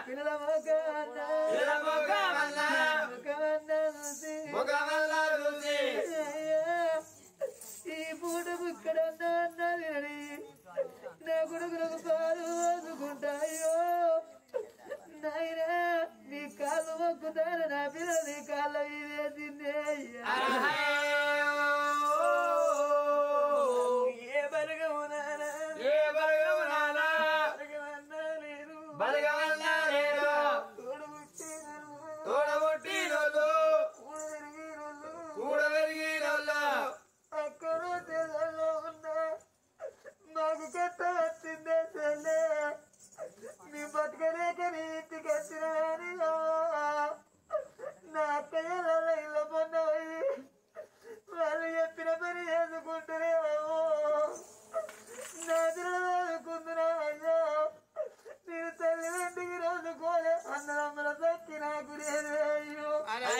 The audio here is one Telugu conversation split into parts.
పిల్లల మొగవన్నా పిల్లల మొగవన్నా మొగవన్నా చూసి ముఖమల్లా చూసి అయ్యా, ఈ పూట ఇక్కడ అన్నది నా కొడుకులకు పాలు పోసుకుంటాయో నాయనా నీ కాళ్ళు మొక్కుతాను నా పిల్లలు నీ కాళ్ళ మీదే తిన్నే అయ్యా. ఏ బలగము నానా ఏ బలగము నానా బలగమన్నా లేదు బలగమన్నా లేదు తోడు పుట్టినోళ్ళు, తోడబుట్టినోళ్ళు కూడ పెరిగినోళ్ళు, కూడబెరిగినోళ్ళు అక్కడ తెలలో ఉన్నా మాకు కట్ట వచ్చిందే చెల్లె నీ బతకలేక నీ ఇంటికి వచ్చిన కానీ నా అక్కయ్య ఇళ్ళ పొన్నవి వాళ్ళు చెప్పిన పని చేసుకుంటున్నావు నా చదువుకుంటున్నా అయ్యో నేను తల్లి వెంటికి రోజుకోలే అన్నదమ్ముల సక్కి నాకు లేదే అయ్యో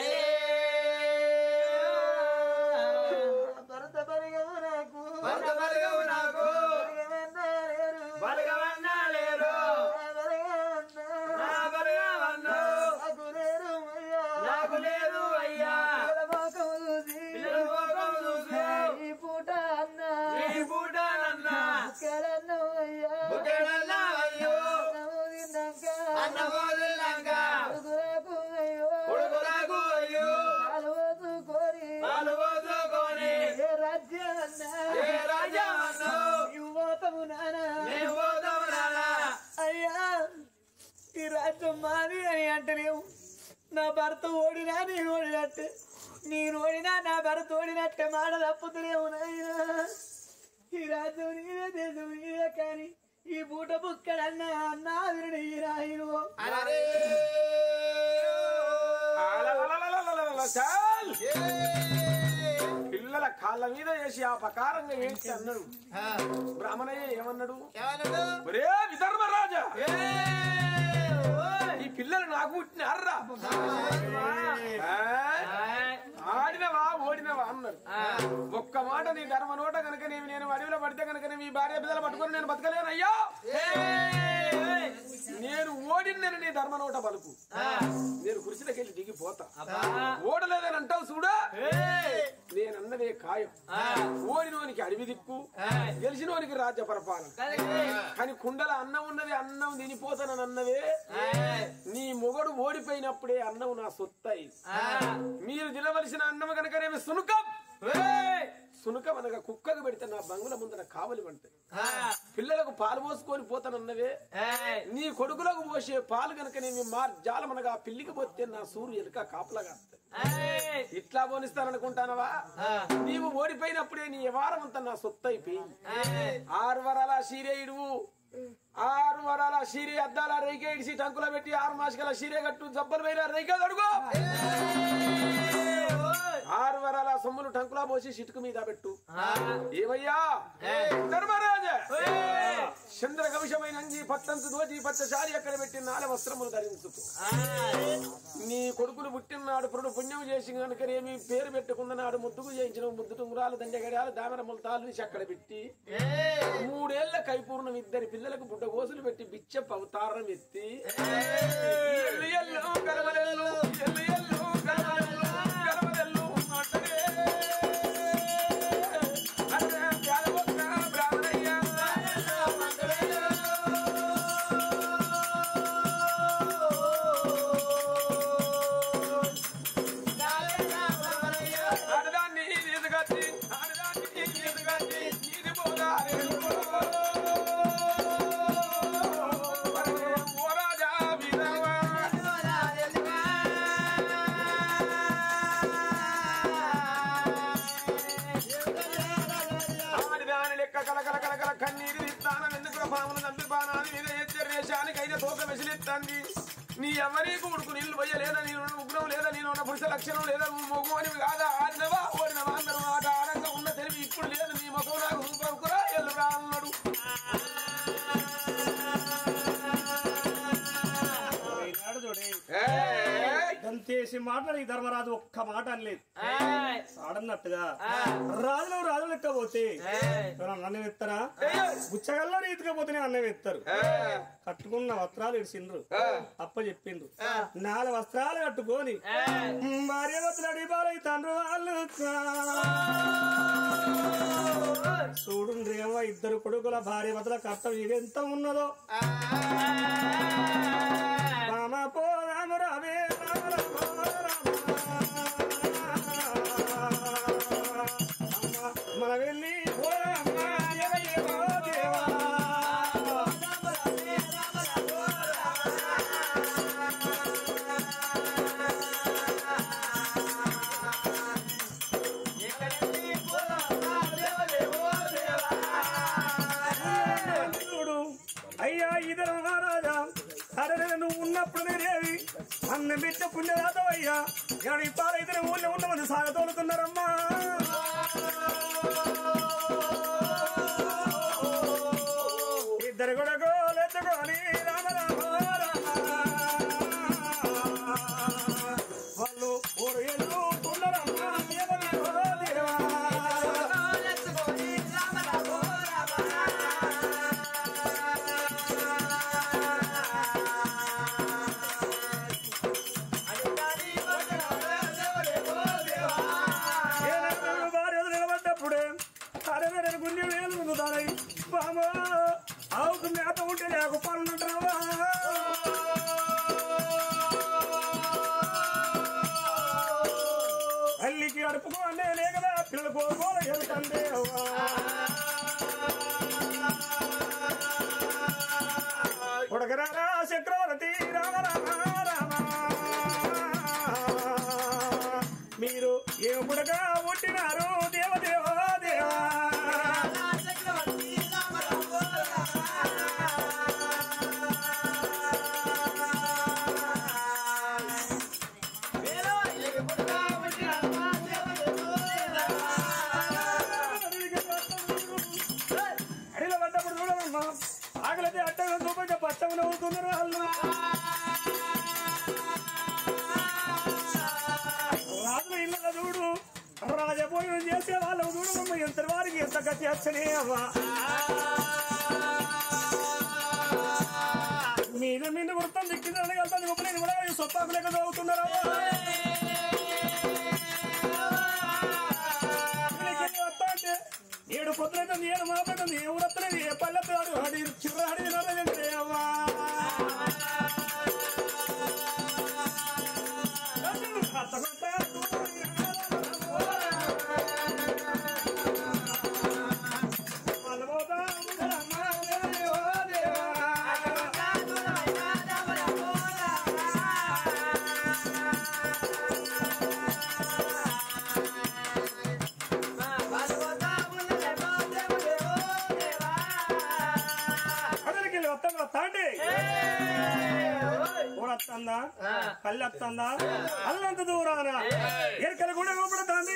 భరత పరిగము నాకు భరత బలగము నాకు పరిగమన్నా లేరు బలగమన్నా లేరు నా బలగమన్నా నా బలగమన్నా నాకు లేరు అయ్యా నాకు లేదు అయ్యా పిల్లల మోకము చూసి పిల్లల మోకము చూసి ఈ పూట అన్నా ఈ పూట నన్నా బుక్కడన్నావు అయ్యా బుక్కడన్నా అయ్యో అన్నము తిన్నాక అన్నమో తిన్నాక కొడుకులకు అయ్యో కొడుకులకు అయ్యో పాలు పోసుకొని పాలు పోసుకొని ఏ రాజ్యం అన్నా ఏ రాజ్యం అన్నావు యువతము నానా మేము పోతాము నానా అయ్యా ఈ రాజ్యం మాది అని అంటలేవు నా భర్త ఓడినా నేను ఓడినట్టే నేను ఓడినా నా భర్త ఓడినట్టే మాట తప్పుతలేవు నాయనా ఈ రాజ్యం నీదే దేశం నీదే కానీ ఈ పూట బుక్కడన్నా అన్నా విరుడు ఈ రాయుడు అరే అలలలలలలలల చాల్. పిల్లల కాళ్ళ మీద వేసి ఆ ప్రకారంగా ఏంటి అన్నాడు బ్రాహ్మణయ్య ఏమన్నాడు ఏమన్నాడు ఒరే విధర్మరాజా ఈ పిల్లలు నాకు పుట్టినారా ఆడినవా ఓడినవా అన్నాడు ఒక్క మాట నీ ధర్మ నోట కనుక నేను నేను అడవిలో పడితే కనుక మీ భార్య బిడ్డలు పట్టుకొని నేను బతకలేనయ్యా నేను ఓడిన నీ ధర్మ నోట పలుకు నేను కుర్చీలకెళ్ళి దిగిపోతా ఓడలేదని అంటావు చూడా నేనన్నదే ఖాయం ఓడినోనికి అడవి దిక్కు గెలిచినోనికి రాజ్య పరిపాలన కానీ కుండల అన్నం ఉన్నది అన్నం తినిపోతానని అన్నవే నీ మొగడు ఓడిపోయినప్పుడే అన్నం నా సొత్తాయి మీరు తినవలసిన అన్నం కనుకనేమి సునుకం సునుకం అనగా కుక్కకు పెడితే నా బంగుల ముందర కావలి పడతాయి పిల్లలకు పాలు పోసుకొని పోతానన్నవే నీ కొడుకులకు పోసే పాలు కనుక నేను మా జాలమనగా పిల్లికి పోతే నా సూర్యు ఎలుక కాపలాగా ఇట్లా పోనిస్తాననుకుంటానవా నీవు ఓడిపోయినప్పుడే నీ వారం అంతా నా సొత్తు అయిపోయింది ఆరు వరాల సీరే ఇడువు ఆరు వరాల సీరే అద్దాల రైకే ఇడిసి టంకులో పెట్టి ఆరు మాసికల సీరే కట్టు జబ్బలు పైన రైకే అడుగు ఆరు వరాల సొమ్ములు టంకులా పోసి చిటుకు మీద పెట్టు ఏమయ్యా ధర్మరాజా చంద్ర కవిషమైన అంగి పట్టంతు దోచి పచ్చశారి అక్కడ పెట్టి నాల వస్త్రములు ధరించుకో నీ కొడుకులు పుట్టినాడు పురుడు పుణ్యం చేసి కనుక ఏమి పేరు పెట్టుకున్న నాడు ముద్దుకు చేయించిన ముద్దు టుంగురాలు దండగడాలు దామర ములతాలు తీసి అక్కడ పెట్టి మూడేళ్ల కైపూర్ణం ఇద్దరి పిల్లలకు బుడ్డ గోసులు పెట్టి బిచ్చ అవతారం ఎత్తి ఎల్లు ఎల్లు గలవలెల్లు, ఎల్లు ఎల్లు గలవలెల్లు, గలవలెల్లు అంటనే. అరే బ్యాలబొక్క బ్రాహ్మణయ్య, ఆడదాన్ని ఎదుగట్టి, ఆడదాన్ని ఎదుగట్టి, నీది పోగా ఎదుగో. అరే ఓ రాజా వీరవా, ఆడిదాని లెక్క కలకల కలకల కన్నీరు తీస్తానం ఎందుకు పాములు నంపి బాణాలు మీద ఎచ్చరేషానికి అయిన తోక మెసిలిత్తంది నీ ఎవరి కొడుకు నీళ్లు పోయలేదా నేను ఉగ్రం లేదా నేను ఉన్న పురుష లక్షణం లేదా నువ్వు మొగ్గు అని కాదా ఆడినవా ఓడినవా అందరూ ఆట ఆడంగా ఉన్న తెలివి ఇప్పుడు లేదు నీ ముఖం నాకు రూపకురా ఎల్లురా అన్నాడు ఈనాడు చూడే ఏయ్! ఎంత ఎంతేసి మాట్లాడి ఈ ధర్మరాజు ఒక్క మాట అనలేదు ఆడన్నట్టుగా రాజులు రాజు లెక్కపోతే ఎవరన్నా అన్నం ఎత్తారా బుచ్చగల్లో రీతికపోతేనే అన్నం ఎత్తారు కట్టుకున్న వస్త్రాలు ఇడిసిండ్రు అప్ప చెప్పిండ్రు నాలుగు వస్త్రాలు కట్టుకొని భార్య వస్త్రాడి బాలై తండ్రి వాళ్ళు చూడుండ్రి ఏమో ఇద్దరు కొడుకుల భార్య వదల కట్టం ఇది ఎంత ఉన్నదో రామ పోరాము రామే రామ రామ రామ. మన వెళ్ళి పోరామా ఎవయేవో దేవా. చూడు అయ్యా ఇద్దరు మహారాజా అరే నువ్వు ఉన్నప్పుడు నేనేవి అన్న బిడ్డ పుణ్యదాతం అయ్యా ఎవరి పాలైతే ఊళ్ళో ఉన్నమంది సాగతోలుతున్నారమ్మా ఇద్దరు కూడా గోలెత్తుకొని రామ రామ రామ వాళ్ళు ఊరు ఎల్లుతున్నారమ్మా ఎవరి దేవా ఏనాడు భార్య నిలబడ్డప్పుడే అరవై గుండె వేలు ఉందాయి బామా ఆవుకు మేత ఉంటే లేక పనుంటావా అల్లికి అడుపుకోండి లేకదా పిల్లలు కోరుకోలు ఎరుకండే కొడకరారా చక్రవర్తి రామ రామ రామ మీరు ఏం పుడక పుట్టినారు దేవదేవ దేవా అడిలో పడ్డప్పుడు చూడమమ్మా ఆకలితే అట్టగా చూపండి పట్టం నవ్వుతున్నారు వాళ్ళు రాజుల ఇళ్ళ చూడు రాజభోజనం చేసే వాళ్ళు చూడమమ్మ ఎంత వారికి ఎంత గతి వచ్చనే అమ్మా మీద మీద వృత్తం దిక్కిందని వెళ్తాను గొప్పలేని కూడా సొత్తాకు లెక్క చదువుతున్నారు ఏడు పొద్దులైతుంది ఏడు మాపైతుంది ఏ ఊరత్తలేదు ఏ పల్లెత్తాడు అడి చిర్ర అడి తినాలంటే అమ్మా అదరికి వస్తాను వస్తాండి ఊరత్తందా కళ్ళు వస్తుందా అల్లంత దూరాన ఎరకలు కూడా ఊపడుతుంది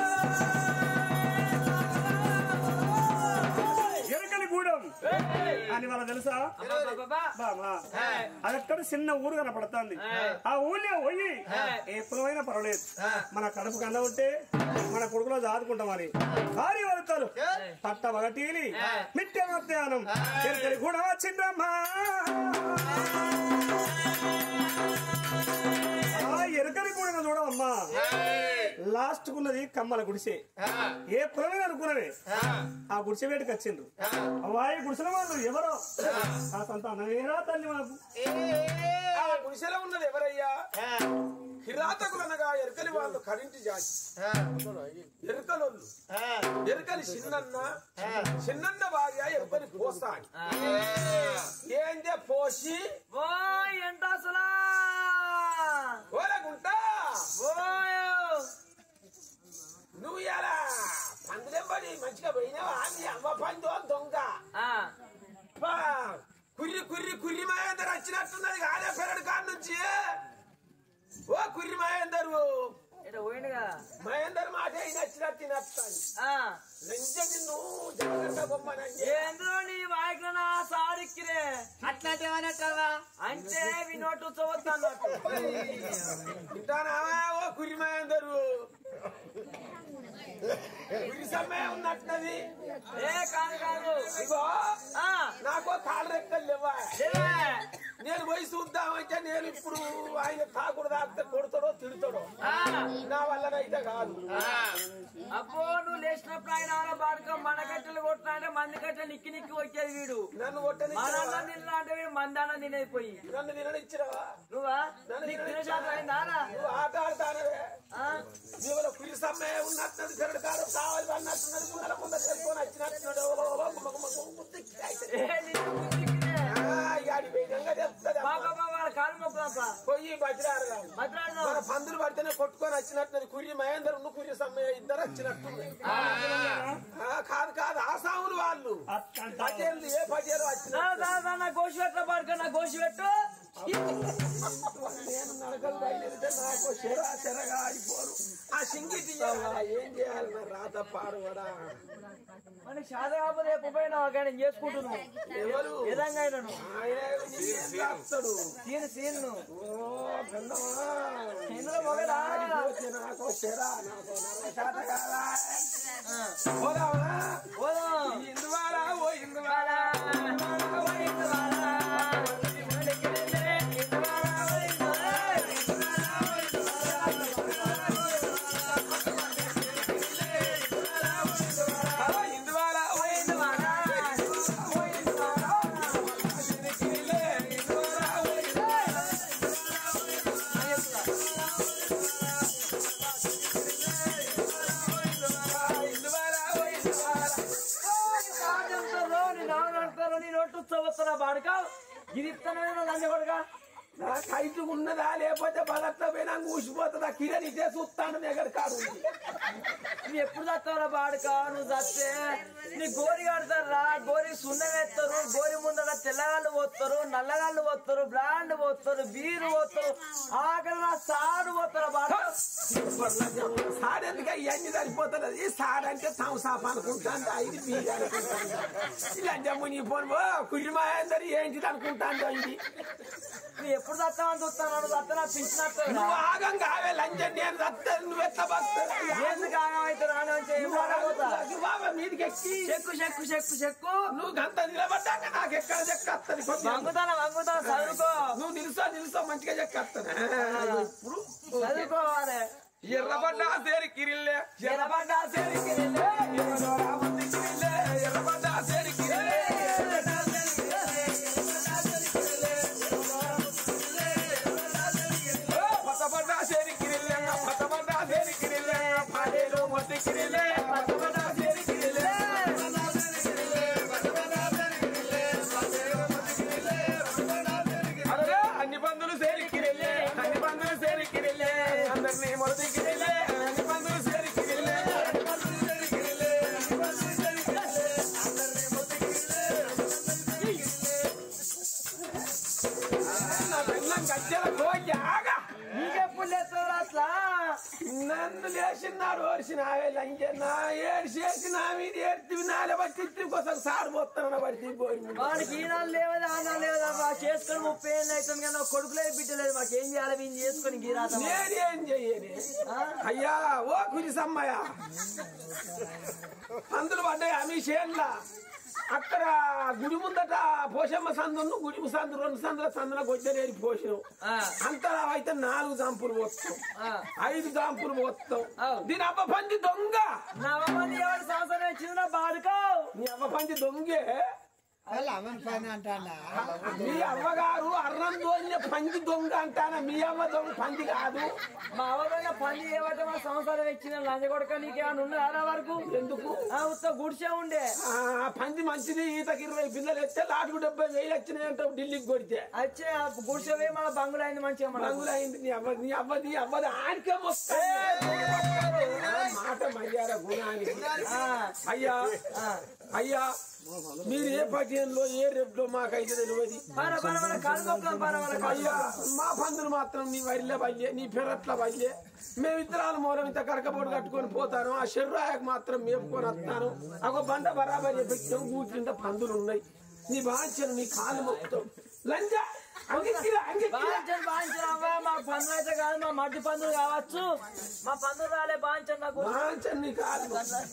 ఎరకలి గూడెం అని వాళ్ళ తెలుసా బాబా అదక్కడ చిన్న ఊరు కనపడుతుంది ఆ ఊళ్ళో పోయి ఎప్పుడైనా పర్వాలేదు మన కడుపు కన్న ఉంటే మన కొడుకులో దాదుకుంటామని భారీ వరతలు పట్ట వగటీని మిట్టె మధ్యాహ్నం ఎరకలి కూడా వచ్చిందమ్మా ఆ ఎరకలి కూడా చూడమ్మా లాస్ట్ కున్నది కమ్మల గుడిసె ఏ కులమే అనుకున్నవే ఆ గుడిసె వేటకి వచ్చిండ్రు అవ్వాయి గుడిసెల వాళ్ళు ఎవరో ఆ సంతానమేరా తల్లి మాకు ఆ గుడిసెలో ఉన్నది ఎవరయ్యా కిరాతకులు అనగా ఎరకలి వాళ్ళు కరింటి జాతి ఎరుకలోళ్ళు ఎరుకలి చిన్నన్న చిన్నన్న భార్య ఎరుకలి పోసాని ఏందే పోసి ఓ ఎంటాసలా ఓలగుంటా ఓయో నువ్వు ఎలా పందులెంబడి మంచిగా పోయినావా నీ అమ్మ పండు దొంగ ఆ బా, కుర్రి కుర్రి కుర్రి మహేందర్ వచ్చినట్టున్నది కాదే పెరడు కాడ నుంచి ఓ కుర్రి మహేందర్ ఇట పోయిండుగా మహేందర్ మాట నచ్చినట్టు తినస్తాను ఆ లంచది నువ్వు జాగ్రత్త బొమ్మనండి ఏందో నీ వాయికుల నా సాడిక్కిరే అట్లాంటి ఏమన్నట్టావా అంటే వినోటు చదువుతాన్నట్టు వింటానావా ఓ కురిమాయందరు కురి సమయం ఉన్నట్టున్నది ఏ కాదు కాదు ఇగో ఆ, నాకో కాళ్ళు రెక్కలు లేవా లేవే. నేను పోయి చూద్దామంటే నేను ఇప్పుడు ఆయన తాకుడు తాకితే కొడతాడో తిడతాడో ఆ, నా వల్లనైతే కాదు అబ్బో నువ్వు లేచినప్పుడు ఆయన ఆడ బాడుకో మన కట్టెలు కొట్టినా అంటే మంది కట్టెలు నిక్కి నిక్కి వచ్చేది వీడు నన్ను కొట్టని మన అన్నం తిన్నా అంటే వీడు మంది అన్నం తినేపోయి నన్ను తిననిచ్చినవా నువ్వా నీకు తినే శాతం అయిందా రా? నువ్వు ఆట ఆడతానవే ఆ? నీవల కురి సమయం ఉన్నట్టున్నది చెరడు కాదు కావాలి అన్నట్టున్నది ముందర ముందర చెప్పుకొని వచ్చినట్టున్నాడు ఓ, ఓ, ఓ, గుమ్మ, గుమ్మ, గుమ్మ, గుమ్మ, తిక్కి అయితే. ఏ, నీకు గుర్తిక్కినే. ఆ, ఈ ఆడి వేగంగా చెప్తుంది అమ్మ. పాప పాప వాళ్ళ కాలు మొక్కుదాంపా పోయి బతిరారు కాదు భద్రాడు మన పందులు పడితేనే కొట్టుకొని వచ్చినట్టున్నది కుర్రి మహేందర్ ఉన్న కుర్రి సమయ ఇద్దరు వచ్చినట్టున్నది ఆ, కాదు కాదు ఆసాములు వాళ్ళు అట్లంట పటేళ్ళు ఏ పటేలు వచ్చిన నా గోషి పెట్ట పాడుకో నా గోషి పెట్టు నేను నడకలు బయలుదేరితే నాకు చెర చెరగా అయిపోరు ఆ సింగిటి ఏం చేయాలి నా రాత పాడువడా మనకి శాత కాకపోతే రేపు పోయినావు కానీ నేను చేసుకుంటున్నావు ఎవరు ఏ విధంగా అయినాను ఆయన నీకేం రాస్తాడు సీన్ సీన్ ఓ గంధమా ఇందులో మొగడా పోతే నాకు చెర నాకు నరశాత కాదా పోదామా పోదాం ఇందువారా ఓ ఇందువారా ఇందువారా ఓ బాడుకా ఇది ఇస్తానే లంజ కొడుగా నా కైటు ఉన్నదా లేకపోతే బలత్త పోయినా ఊసిపోతుందా కిరణ్ ఇదే చూస్తాను దగ్గర కాదు నువ్వు ఎప్పుడు చస్తావురా బాడుక నువ్వు చస్తే నీ గోరి కడతారా గోరి సున్నం వేస్తారు గోరి ముందర తెల్లగాళ్ళు పోస్తారు నల్లగాళ్ళు పోస్తారు బ్రాండ్ పోస్తారు బీరు పోస్తారు ఆఖరి నా సారు పోతారా బాడుక సార్ ఎందుకు ఇవన్నీ సరిపోతుంది ఈ సార్ అంటే సంసాప్ అనుకుంటాను ఇది మీరు అనుకుంటాను ఇలా ముని పోను పో కుటుంబాయందరూ ఏంటిది అనుకుంటాను ఇది నువ్వు ఎప్పుడు చస్తావని చూస్తాను నువ్వు చస్తా నా పింఛనట్టు నువ్వు ఆగం కావే లంచం నేను వస్తాను నువ్వు ఎట్లా ఎందుకు ఆగమైతే రాని బాబా మీదికి ఎక్కి చెక్కు చెక్కు చెక్కు చెక్కు నువ్వు గంత నిలబడ్డాక నాకు ఎక్కడ చెక్కత్తది వంగుతాను వంగుతాను చదువుకో నువ్వు నిలుసో నిలుసో మంచిగా చెక్కత్తది ఇప్పుడు చదువుకోవాలి ఎర్రబడ్డ సేరి కిరిల్లే ఎర్రబడ్డా సెరికి వెళ్ళే. ఎర్రబడ్డ సేరి కిరిల్లే పతబడ్డ సేరి కిరిల్లే పతబడ్డ సేరి కిరిల్లే పాడేలో మొత్తి కిరిల్లే పతబడ్డ సేరి కిరిల్లే అరే అన్ని పందులు సేరికిరిల్లే అన్ని పందులు సేరికిరిల్లే అందరినీ మొదటికిరిల్లే అన్ని పందులు సేరికిరిల్లే నా పిల్లం గజ్జల కోయి ఆగా నీకెప్పుడు లేస్తావురా అట్లా నన్ను లేచినాడు ఓడిసిన లంకె నా ఏడిసేసి నా మీద ఏడ్చి నాలే బట్టి కోసం సారు పోతాను బట్టి పోయి వాడికి ఈనాడు లేవదా ఆనాడు లేవదా మాకు చేసుకొని ముప్పై ఏళ్ళు అవుతుంది కానీ ఒక కొడుకు లేదు బిడ్డ లేదు మాకు ఏం చేయాలి వీళ్ళు చేసుకొని గీరాత నేనేం చెయ్యని అయ్యా ఓ కురిసమ్మయ్య అందులో పడ్డాయి అమి చేన్ల అక్కడ గుడి ముందట పోషమ్మ సందును గుడి సందు రెండు సందుల సందుల గొడ్డరేది పోషం అంతలా అయితే నాలుగు జాంపులు పోస్తాం ఐదు జాంపులు పోస్తాం అవును. దీని అబ్బ పంది దొంగ నవమంది ఎవరి సంవత్సరం వచ్చిందో బాడుకో నీ అబ్బ పంది దొంగే అమన్ పని అంటాడా మీ అవ్వగారు అర్రం దోని పంది దొంగ అంటానా మీ అవ్వ దొంగ పంది కాదు మా అవగానే పని ఏమంటే మా సంవత్సరం ఇచ్చిన లంజ కొడుక నీకేమైనా ఉన్నదా ఆడ వరకు ఎందుకు ఆ ఉత్త గుడిసే ఉండే ఆ పంది మంచిది ఈతకి ఇరవై పిల్లలు ఎత్తే లాటుకు డెబ్బై వేలు వచ్చినాయంట ఢిల్లీకి కొడితే వచ్చే ఆ గుడిసె పోయి మన బంగులు అయింది మంచిగా మన రంగులు అయింది నీ అవ్వ నీ అవ్వ నీ అవ్వది ఆడికే మొత్తం మాట మర్యాద గుణానికి ఆ, అయ్యా ఆ. అయ్యా మీరు ఏ పట్యంలో ఏ రేపులో మాకైతే తెలియదు పర పర మన కాలు మొక్కలం పర మన కాలు అయ్యా మా పందులు మాత్రం నీ వరిలో బయ్యే నీ పెరట్ల బయ్యే మేము ఇద్దరాలు మూలం ఇంత కరకపోటు కట్టుకొని పోతాను ఆ శర్రాయకు మాత్రం మేపుకొని వస్తాను ఒక బండ బరాబరి పెట్టాం కూర్చుంటే పందులు ఉన్నాయి నీ బాంచను నీ కాలు మొత్తం లంజ అంగిక్కిరా, అంగిక్కిరా. బాంచన్ బాంచన్ అవ్వ మా పందులు అయితే కాదు మా మట్టి పందులు కావచ్చు మా పందులు రాలే బాంచన్ నాకు వాంచని కాదు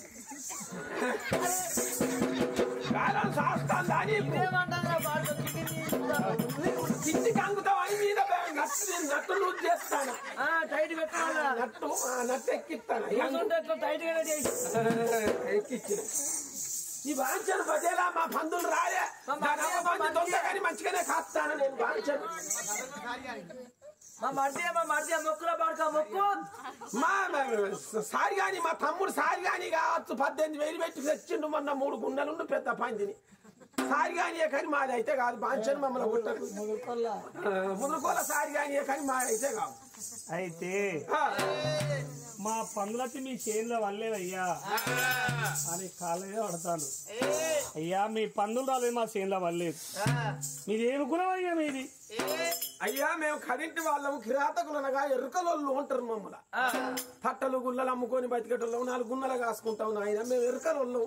కాలం శాస్త్రం దాని ఇదేమంటారా బాంచన్ కింది కంగుతావు అని మీద నట్టు నేను నట్టు లూజ్ చేస్తాను టైట్ పెట్టాలా నట్టు ఆ నట్టు ఎక్కిస్తాను కూర్చుంటే ఎట్లా టైట్ గా చేసి ఎక్కిచ్చిన ఈ వాంచను పదేలా మా పందులు రాలే దాని అమ్మ పంది దొంగ కానీ మంచిగానే కాస్తాను నేను వాంచను మా మర్ది మా మర్ది మొక్కులో పడక మొక్కు మా మా- సారి గాని మా తమ్ముడు సారి గాని కావచ్చు పద్దెనిమిది వేలు పెట్టి తెచ్చిండు మొన్న మూడు గుండెలుండు పెద్ద పందిని సారి గాని కానీ మాది అయితే కాదు బాంచను మమ్మల్ని గుట్టకు ముదురుకోల సారి గాని కానీ మాది అయితే కాదు అయితే ఆ, మా పందులకి మీ చేనులో వల్లేదయ్యా అని కాళ్ళ మీద పడతాను అయ్యా మీ పందులు రాలేదు మా చేనులో వల్లేదు మీది ఏమి గుణం అయ్యా మీది అయ్యా మేము కడింటి వాళ్ళము కిరాతకులనగా ఎరుకలోళ్ళు ఉంటారు మమ్మల్ని పట్టలు గుల్లలు అమ్ముకొని బతికేటోళ్ళం నాలుగు గున్నలు కాసుకుంటాం నాయన మేము ఎరుకలోళ్ళం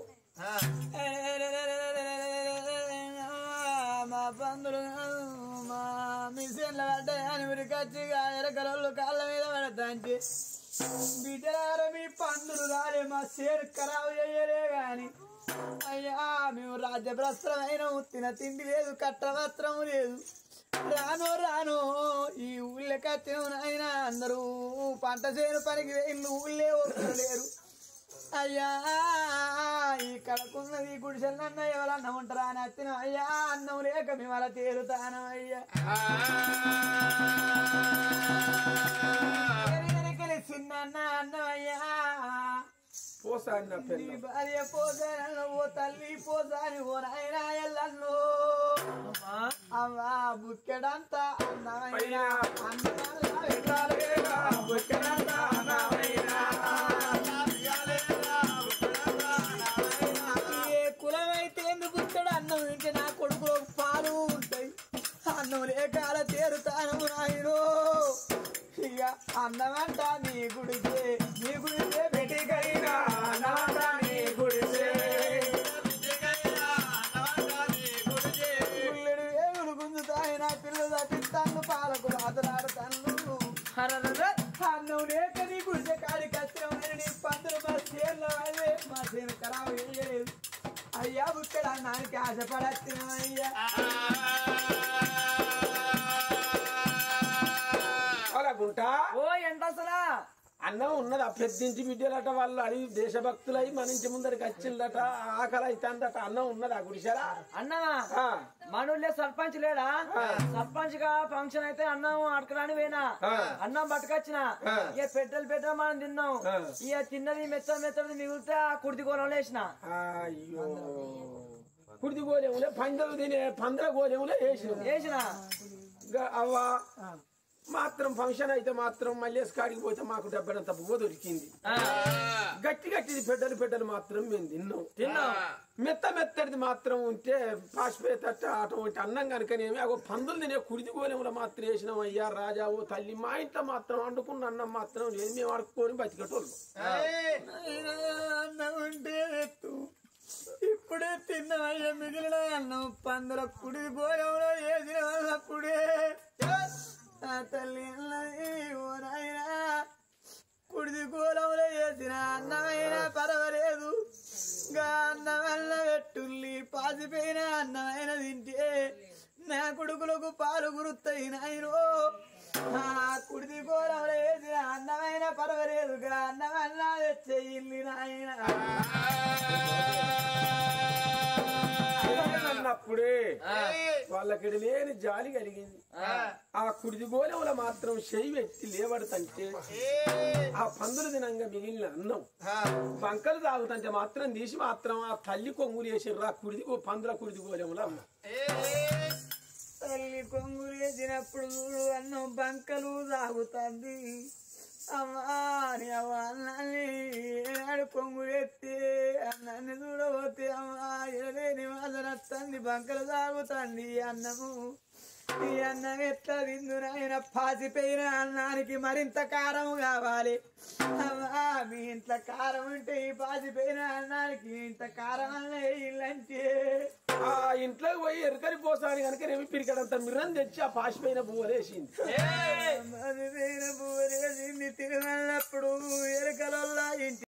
మా పందులు మా మిషన్ల పడ్డాయని మీరు ఖచ్చిగా ఎరకలు కాళ్ళ మీద పడతాంటే బిడ్డలారా మీ పందులు రాలే మా సేరు ఖరాబు చేయలే గాని అయ్యా మేము రాజ్యభ్రష్టమైన తిన తిండి లేదు కట్ట వస్త్రం లేదు రాను రాను ఈ ఊళ్ళో కట్టిన నాయన అందరూ పంట చేను పనికి ఇల్లు ఊళ్ళే వస్తలేరు అయ్యా ఈ కడకున్నది గుడిసెలన్న ఎవరన్నా ఉంటారా అని వచ్చిన అయ్యా అన్నం లేక మేము అలా తేరుతాను అయ్యా ఎనకెలి చిన్న అన్నం అయ్యా పోసాని నా నీ పిల్ల భార్య పోసాను ఓ తల్లి పోసాని ఓ నాయన ఎల్లన్ను అమ్మా బుక్కెడంతా అన్నమైన ఏ కులమైతే ఎందుకు బుక్కెడు అన్నం తింటే నా కొడుకులో పాలు ఉంటాయి అన్నం లేక అలా తేరుతాను నాయనో ఇక అన్నమంట నీ గుడిసే నీ గుడిసే పెట్టికైనా అన్నమంట నీ గుడిసే పుల్లెడు వేగులు గుంజుతాయి నా పిల్లలు తప్పిస్తాను పాలకు రాతలాడతాను అన్నం లేక నీ గుడిసె కాడి కష్టమైన నీ పందులు మా చేనులో అదే మా చేను ఖరాబు వేయలేదు అయ్యా బుక్కడ అన్నానికి ఆశపడత్తిన అయ్యా అలాగుంటా ఓ ఎంత అసలా అన్నం ఉన్నది ఆ పెద్దింటి బిడ్డలట వాళ్ళు అడిగి దేశభక్తులై మన ఇంటి ముందరికి వచ్చిందట ఆకలి అవుతుందట అన్నం ఉన్నది ఆ గుడిసెలా అన్నమా ఆ, మనూళ్ళే సర్పంచ్ లేడా సర్పంచ్ గా ఫంక్షన్ అయితే అన్నం అడకడానికి పోయినా ఆ. అన్నం పట్టుకొచ్చిన ఆ. ఇక పెట్టెలు పెట్టెలు మనం తిన్నాం ఆ. ఇక తిన్నది మెత్త మెత్తది మిగిలితే ఆ కుర్తి గోళంలో వేసిన అయ్యో కుడిది గోలేములే పందలు తినే పందల గోలేములే వేసిన వేసిన అవ్వ మాత్రం ఫంక్షన్ అయితే మాత్రం మల్లేసి కాడికి పోతే మాకు డబ్బనంత పువ్వు దొరికింది గట్టి గట్టిది పెద్దలు పెద్దలు మాత్రం మేము తిన్నాం తిన్నాం మెత్త మెత్తడిది మాత్రం ఉంటే పాసిపోయేటట్టు అటువంటి అన్నం కనుకనేమి అగో పందులు తినే కుడిది గోలెముల మాత్రం వేసినాం అయ్యా రాజా ఓ తల్లి మా ఇంట్లో మాత్రం వండుకున్న అన్నం మాత్రం లేదు మేము అడుక్కొని బతికేటోళ్ళు అన్నం ఉంటే ఎత్తు ఇప్పుడే తిన్నామయ్యా మిగిలిన అన్నం పందుల కుడి గోళంలో వేసిన వాళ్ళప్పుడే ఆ తల్లి అన్నది ఓ నాయనా కుడిది గోళంలో వేసిన అన్నమైనా పర్వాలేదు ఇంకా అన్నమల్ల పెట్టుల్లి పాసిపోయిన అన్నమైన తింటే నా కొడుకులకు పాలు గురుతాయి నాయనో ఆ కుడిది గోళంలో వేసిన అన్నమైన పర్వాలేదుగా అన్నమల్ల తెచ్చేయిల్లి నాయన అన్నప్పుడే వాళ్ళకి లేని జాలి కలిగింది ఆ కుడిది గోలెముల మాత్రం చెయ్యి పెట్టి లేబడుతంటే ఆ పందులు దినంగా మిగిలిన అన్నం బంకలు తాగుతంటే మాత్రం తీసి మాత్రం ఆ తల్లి కొంగులు వేసిర్రు ఆ కుడిది గో- పందుల కుడిది గోలెముల అమ్మ తల్లి కొంగులు వేసినప్పుడు చూడు అన్నం బంకలు తాగుతుంది అమ్మా నీ అవ్వ అన్నాన్ని ఏనాడు కొంగులు ఎత్తి అన్నాన్ని చూడబోతే అమ్మా ఎడలేని వాసన వస్తుంది బంకలు తాగుతుంది అన్నము ఈ అన్నం ఎట్లా తిందు నాయన పాసిపోయిన అన్నానికి మరింత కారం కావాలి అమ్మా మీ ఇంట్లో కారం ఉంటే ఈ పాసిపోయిన అన్నానికి ఇంత కారం అన్న వేయాలంటే ఆ ఇంట్లోకి పోయి ఎరకరి పోసాని కనుక నేను పిరికడంత మిర్రం తెచ్చి ఆ పాసిపోయిన బువ్వలేసింది పాసిపోయిన పువ్వులేసింది తిరునా